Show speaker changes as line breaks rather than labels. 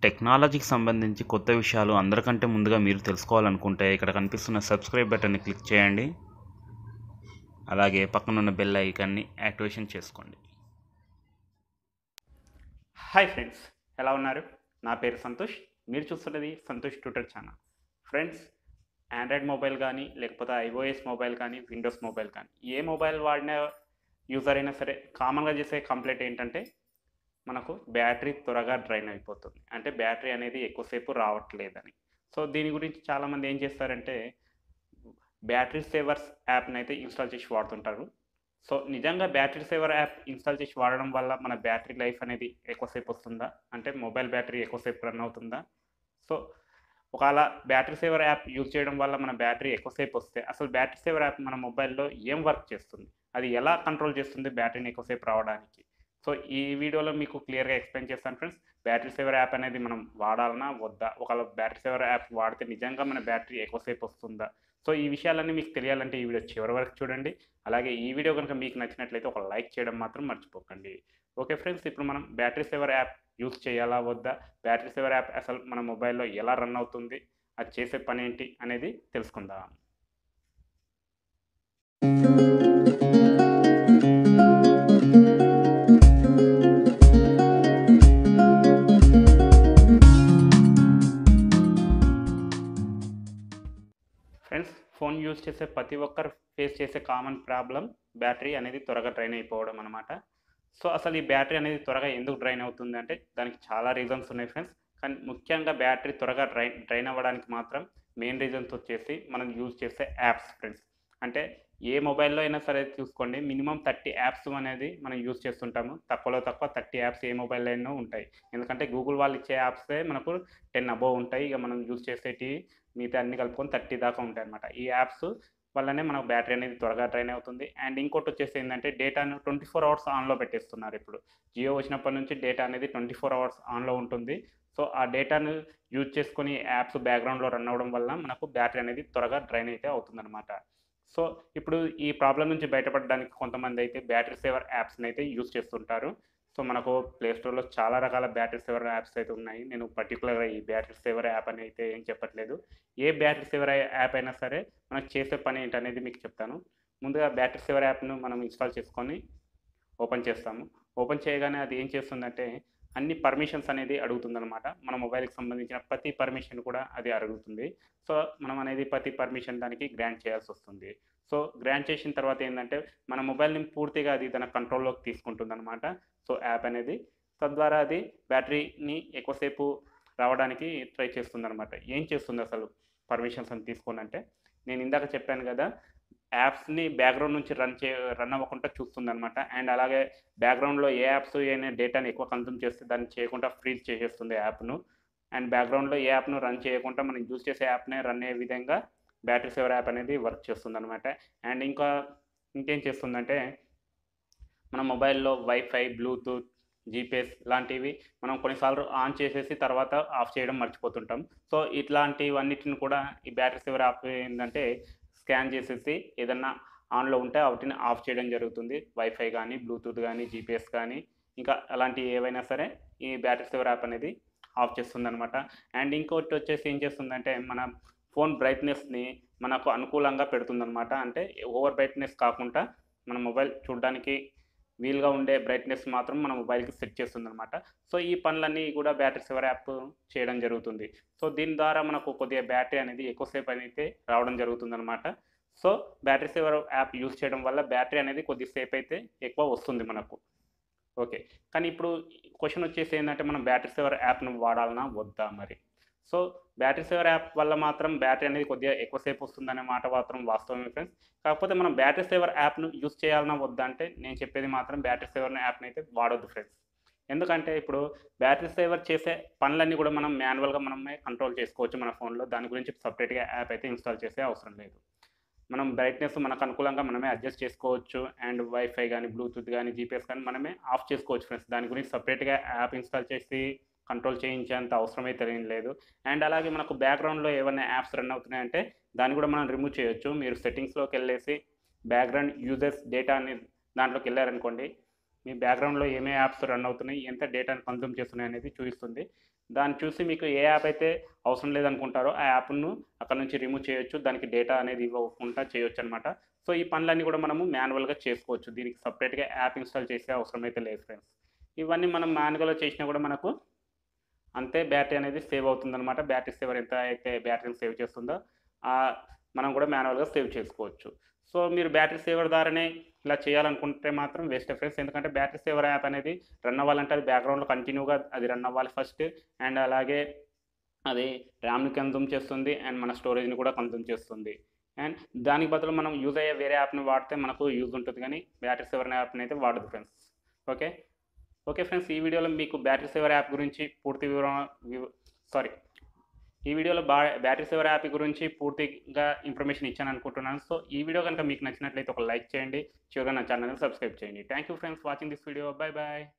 టెక్నాలజీకి సంబంధించి కొత్త విషయాలు అందరికంటే ముందుగా మీరు తెలుసుకోవాలనుకుంటే ఇక్కడ కనిపిస్తున్న సబ్స్క్రైబ్ బటన్ని క్లిక్ చేయండి అలాగే పక్కనున్న బెల్ ఐకాన్ని యాక్టివేషన్ చేసుకోండి
హాయ్ ఫ్రెండ్స్ ఎలా ఉన్నారు నా పేరు సంతోష్ మీరు చూస్తున్నది Santosh tutor channel friends Android mobile కానీ లేకపోతే ఐఓఎస్ మొబైల్ కానీ విండోస్ మొబైల్ కానీ ఏ మొబైల్ వాడిన యూజర్ అయినా సరే కామన్గా చేసే కంప్లైంట్ ఏంటంటే మనకు బ్యాటరీ త్వరగా డ్రైన్ అయిపోతుంది అంటే బ్యాటరీ అనేది ఎక్కువసేపు రావట్లేదని సో దీని గురించి చాలామంది ఏం చేస్తారంటే బ్యాటరీ సేవర్స్ యాప్ని అయితే ఇన్స్టాల్ చేసి వాడుతుంటారు సో నిజంగా బ్యాటరీ సేవర్ యాప్ ఇన్స్టాల్ చేసి వాడడం వల్ల మన బ్యాటరీ లైఫ్ అనేది ఎక్కువసేపు వస్తుందా అంటే మొబైల్ బ్యాటరీ ఎక్కువసేపు రన్ అవుతుందా సో ఒకవేళ బ్యాటరీ సేవర్ యాప్ యూజ్ చేయడం వల్ల మన బ్యాటరీ ఎక్కువసేపు వస్తే అసలు బ్యాటరీ సేవర్ యాప్ మన మొబైల్లో ఏం వర్క్ చేస్తుంది అది ఎలా కంట్రోల్ చేస్తుంది బ్యాటరీని ఎక్కువసేపు రావడానికి సో ఈ వీడియోలో మీకు క్లియర్గా ఎక్స్ప్లెయిన్ చేస్తాను ఫ్రెండ్స్ బ్యాటరీ సేవర్ యాప్ అనేది మనం వాడాలన్నా వద్దా ఒకవేళ బ్యాటరీ సేవర్ యాప్ వాడితే నిజంగా మన బ్యాటరీ ఎక్కువసేపు వస్తుందా సో ఈ విషయాలన్నీ మీకు తెలియాలంటే ఈ వీడియో చివరి వరకు చూడండి అలాగే ఈ వీడియో కనుక మీకు నచ్చినట్లయితే ఒక లైక్ చేయడం మాత్రం మర్చిపోకండి ఓకే ఫ్రెండ్స్ ఇప్పుడు మనం బ్యాటరీ సేవర్ యాప్ యూజ్ చేయాలా వద్దా బ్యాటరీ సేవర్ యాప్ అసలు మన మొబైల్లో ఎలా రన్ అవుతుంది అది చేసే పని ఏంటి అనేది తెలుసుకుందాం ఫ్రెండ్స్ ఫోన్ యూజ్ చేసే ప్రతి ఒక్కరు ఫేస్ చేసే కామన్ ప్రాబ్లం బ్యాటరీ అనేది త్వరగా డ్రైన్ అయిపోవడం అనమాట సో అసలు ఈ బ్యాటరీ అనేది త్వరగా ఎందుకు డ్రైన్ అవుతుంది అంటే దానికి చాలా రీజన్స్ ఉన్నాయి ఫ్రెండ్స్ కానీ ముఖ్యంగా బ్యాటరీ త్వరగా డ్రైన్ డ్రైన్ అవ్వడానికి మాత్రం మెయిన్ రీజన్స్ వచ్చేసి మనం యూజ్ చేసే యాప్స్ ఫ్రెండ్స్ అంటే ఏ మొబైల్లో అయినా సరే చూసుకోండి మినిమం థర్టీ యాప్స్ అనేది మనం యూజ్ చేస్తుంటాము తక్కువలో తక్కువ థర్టీ యాప్స్ ఏ మొబైల్లో అయినా ఉంటాయి ఎందుకంటే గూగుల్ వాళ్ళు ఇచ్చే యాప్సే మనకు టెన్ అబోవ్ ఉంటాయి ఇక మనం యూజ్ చేసేటి మిగతా అన్ని కలుపుకొని థర్టీ దాకా ఉంటాయి అనమాట ఈ యాప్స్ వల్లనే మనకు బ్యాటరీ అనేది త్వరగా డ్రైన్ అవుతుంది అండ్ ఇంకోటి వచ్చేసి ఏంటంటే డేటాను ట్వంటీ ఫోర్ అవర్స్ ఆన్లో పెట్టేస్తున్నారు ఇప్పుడు జియో వచ్చినప్పటి నుంచి డేటా అనేది ట్వంటీ ఫోర్ అవర్స్ ఆన్లో ఉంటుంది సో ఆ డేటాను యూజ్ చేసుకొని యాప్స్ బ్యాక్గ్రౌండ్లో రన్ అవ్వడం వల్ల మనకు బ్యాటరీ అనేది త్వరగా డ్రైన్ అయితే అవుతుందన్నమాట సో ఇప్పుడు ఈ ప్రాబ్లం నుంచి బయటపడడానికి కొంతమంది అయితే బ్యాటరీ సేవర్ యాప్స్ని అయితే యూజ్ చేస్తుంటారు సో మనకు ప్లే స్టోర్లో చాలా రకాల బ్యాటరీ సేవర్ యాప్స్ అయితే ఉన్నాయి నేను పర్టికులర్గా ఈ బ్యాటరీ సేవర్ యాప్ అని అయితే ఏం చెప్పట్లేదు ఏ బ్యాటరీ సేవర్ యాప్ అయినా సరే మనకు చేసే పని ఏంటనేది మీకు చెప్తాను ముందుగా బ్యాటరీ సేవర్ యాప్ను మనం ఇన్స్టాల్ చేసుకొని ఓపెన్ చేస్తాము ఓపెన్ చేయగానే అది ఏం చేస్తుందంటే అన్ని పర్మిషన్స్ అనేది అడుగుతుందన్నమాట మన మొబైల్కి సంబంధించిన ప్రతి పర్మిషన్ కూడా అది అడుగుతుంది సో మనం అనేది ప్రతి పర్మిషన్ దానికి గ్రాంట్ చేయాల్సి వస్తుంది సో గ్రాంట్ చేసిన తర్వాత ఏంటంటే మన మొబైల్ని పూర్తిగా అది తన కంట్రోల్లోకి తీసుకుంటుంది అనమాట సో యాప్ అనేది తద్వారా అది బ్యాటరీని ఎక్కువసేపు రావడానికి ట్రై చేస్తుంది అనమాట ఏం చేస్తుంది అసలు పర్మిషన్స్ అని తీసుకోండి అంటే నేను ఇందాక చెప్పాను కదా యాప్స్ని బ్యాక్గ్రౌండ్ నుంచి రన్ చే రన్ అవ్వకుండా చూస్తుంది అనమాట అండ్ అలాగే బ్యాక్గ్రౌండ్లో ఏ యాప్స్ అయినా డేటాని ఎక్కువ కన్సూమ్ చేస్తే దాన్ని చేయకుండా ఫ్రీజ్ చేసేస్తుంది యాప్ను అండ్ బ్యాక్గ్రౌండ్లో ఏ యాప్ను రన్ చేయకుండా మనం యూజ్ చేసే యాప్నే రన్ అయ్యే విధంగా బ్యాటరీ సేవర్ యాప్ అనేది వర్క్ చేస్తుంది అనమాట అండ్ ఇంకా ఇంకేం చేస్తుందంటే మన మొబైల్లో వైఫై బ్లూటూత్ జీపీఎస్ లాంటివి మనం కొన్నిసార్లు ఆన్ చేసేసి తర్వాత ఆఫ్ చేయడం మర్చిపోతుంటాం సో ఇట్లాంటివన్నిటిని కూడా ఈ బ్యాటరీ సేవర్ యాప్ ఏంటంటే స్కాన్ చేసేసి ఏదన్నా ఆన్లో ఉంటే వాటిని ఆఫ్ చేయడం జరుగుతుంది వైఫై కానీ బ్లూటూత్ కానీ జీపీఎస్ కానీ ఇంకా అలాంటి ఏవైనా సరే ఈ బ్యాటరీ సేవర్ యాప్ అనేది ఆఫ్ చేస్తుంది అనమాట అండ్ ఇంకోటి వచ్చేసి ఏం చేస్తుందంటే మన ఫోన్ బ్రైట్నెస్ని మనకు అనుకూలంగా పెడుతుందన్నమాట అంటే ఓవర్ బ్రైట్నెస్ కాకుండా మన మొబైల్ చూడడానికి వీలుగా ఉండే బ్రైట్నెస్ మాత్రం మన మొబైల్కి సెట్ చేస్తుంది అనమాట సో ఈ పనులన్నీ కూడా బ్యాటరీ సేవర్ యాప్ చేయడం జరుగుతుంది సో దీని ద్వారా మనకు కొద్దిగా బ్యాటరీ అనేది ఎక్కువసేపు అయితే రావడం జరుగుతుంది అనమాట so battery saver app use చేయడం వల్ల బ్యాటరీ అనేది కొద్దిసేపు అయితే ఎక్కువ వస్తుంది మనకు ఓకే కానీ ఇప్పుడు క్వశ్చన్ వచ్చేసి ఏంటంటే మనం బ్యాటరీ సేవర్ యాప్ను వాడాలన్నా వద్దా మరి సో బ్యాటరీ సేవర్ యాప్ వల్ల మాత్రం బ్యాటరీ అనేది కొద్దిగా ఎక్కువసేపు వస్తుందనే మాట మాత్రం వాస్తవమే ఫ్రెండ్స్ కాకపోతే మనం బ్యాటరీ సేవర్ యాప్ను యూజ్ చేయాలన్నా వద్దా అంటే నేను చెప్పేది మాత్రం బ్యాటరీ సేవర్ యాప్ని అయితే వాడొద్దు ఫ్రెండ్స్ ఎందుకంటే ఇప్పుడు బ్యాటరీ సేవర్ చేసే పనులన్నీ కూడా మనం మాన్యువల్గా మనమే కంట్రోల్ చేసుకోవచ్చు మన ఫోన్లో దాని గురించి సపరేట్గా యాప్ అయితే ఇన్స్టాల్ చేసే అవసరం లేదు మనం బ్రైట్నెస్ మనకు అనుకూలంగా మనమే అడ్జస్ట్ చేసుకోవచ్చు అండ్ వైఫై కానీ బ్లూటూత్ కానీ జీపీఎస్ కానీ మనమే ఆఫ్ చేసుకోవచ్చు ఫ్రెండ్స్ దాని గురించి సపరేట్గా యాప్ ఇన్స్టాల్ చేసి కంట్రోల్ చేయించేంత అవసరం అయితే ఏం లేదు అండ్ అలాగే మనకు బ్యాక్గ్రౌండ్లో ఏమైనా యాప్స్ రన్ అవుతున్నాయంటే దాన్ని కూడా మనం రిమూవ్ చేయొచ్చు మీరు సెట్టింగ్స్లోకి వెళ్ళేసి బ్యాక్గ్రౌండ్ యూజర్స్ డేటా అని దాంట్లోకి వెళ్ళారనుకోండి మీ బ్యాక్గ్రౌండ్లో ఏమే యాప్స్ రన్ అవుతున్నాయి ఎంత డేటాను కన్జ్యూమ్ చేస్తున్నాయి అనేది చూపిస్తుంది దాన్ని చూసి మీకు ఏ యాప్ అయితే అవసరం లేదనుకుంటారో ఆ యాప్ను అక్కడ నుంచి రిమూవ్ చేయొచ్చు దానికి డేటా అనేది ఇవ్వకుండా చేయొచ్చు అనమాట సో ఈ పనులన్నీ కూడా మనము మాన్యువల్గా చేసుకోవచ్చు దీనికి సపరేట్గా యాప్ ఇన్స్టాల్ చేసే అవసరం అయితే లేదు ఫ్రెండ్స్ ఇవన్నీ మనం మాన్యువల్గా చేసినా కూడా మనకు అంతే బ్యాటరీ అనేది సేవ్ అవుతుందన్నమాట బ్యాటరీ సేవర్ ఎంత అయితే బ్యాటరీని సేవ్ చేస్తుందో ఆ మనం కూడా మాన్యువల్గా సేవ్ చేసుకోవచ్చు సో మీరు బ్యాటరీ సేవర్ ద్వారానే ఇలా చేయాలనుకుంటే మాత్రం వేస్ట్ ఫ్రెండ్స్ ఎందుకంటే బ్యాటరీ సేవర్ యాప్ అనేది రన్ అవ్వాలంటే అది బ్యాక్గ్రౌండ్లో కంటిన్యూగా అది రన్ అవ్వాలి ఫస్ట్ అండ్ అలాగే అది ర్యామ్ని కన్జ్యూమ్ చేస్తుంది అండ్ మన స్టోరేజ్ని కూడా కన్జ్యూమ్ చేస్తుంది అండ్ దానికి బదులు మనం యూజ్ అయ్యే వేరే యాప్ని వాడితే మనకు యూజ్ ఉంటుంది కానీ బ్యాటరీ సేవర్ యాప్ని అయితే వాడదు ఫ్రెండ్స్ ఓకే ఓకే ఫ్రెండ్స్ ఈ వీడియోలో మీకు బ్యాటరీ సేవర్ యాప్ గురించి పూర్తి వివరణ సారీ ఈ వీడియోలో బా బ్యాటరీ సేవర్ యాప్ గురించి పూర్తిగా ఇన్ఫర్మేషన్ ఇచ్చాను అనుకుంటున్నాను సో ఈ వీడియో కనుక మీకు నచ్చినట్లయితే ఒక లైక్ చేయండి చివరిగా నా ఛానల్ని సబ్స్క్రైబ్ చేయండి thank you friends watching this video bye bye